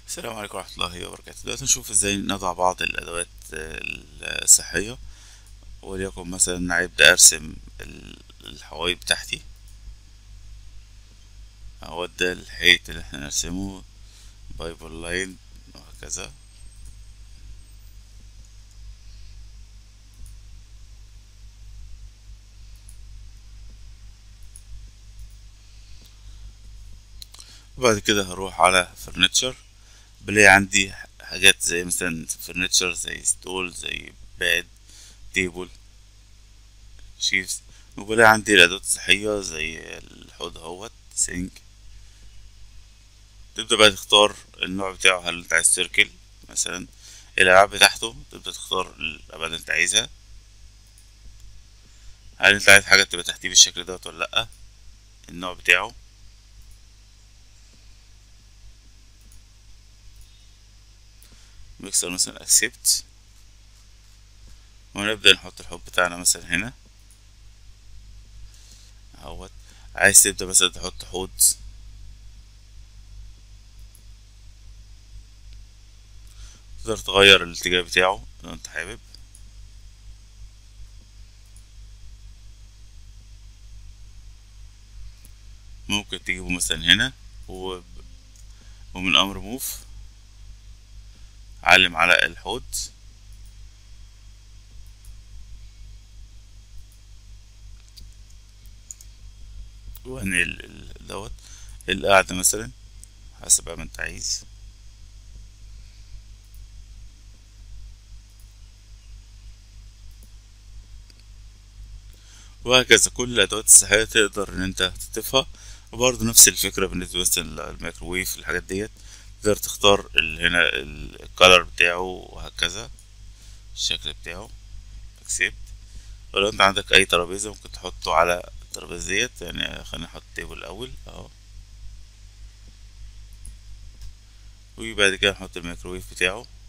السلام عليكم ورحمة الله وبركاته دلوقتي نشوف ازاي نضع بعض الأدوات آه، الصحية وليكن مثلا هبدأ أرسم ال- الحوايط بتاعتي أهو ده الحيط اللي احنا نرسمه بايبل لاين وهكذا وبعد كده هروح على فرنتشر بلاقي عندي حاجات زي مثلا فرنتشر زي ستول زي باد تيبل شيفز وبلاقي عندي الأدوات الصحية زي الحوض اهوت سينك تبدأ بقى تختار النوع بتاعه هل انت عايز سيركل مثلا الألعاب بتاعته تبدأ تختار الأبعاد اللي انت عايزها هل انت عايز حاجة تبقى تحتيه بالشكل دوت ولا لأ النوع بتاعه ميكسر مثلا اكسبت ونبدأ نحط الحب بتاعنا مثلا هنا اهوت عايز تبدأ مثلا تحط حوض تقدر تغير الاتجاه بتاعه لو انت حابب ممكن تجيبه مثلا هنا و... ومن امر موف علم على الحوض وانقل ال- دوت القعدة مثلا حسب ما انت عايز وهكذا كل الأدوات الصحية تقدر إن أنت تضيفها وبرضه نفس الفكرة بالنسبة مثلا للميكروويف الحاجات ديت تقدر تختار ال- هنا الكالر بتاعه وهكذا الشكل بتاعه اكسبت ولو انت عندك اي ترابيزة ممكن تحطه على الترابيزة ديت يعني خلينا نحط تيبل الاول اهو وبعد كده نحط الميكروويف بتاعه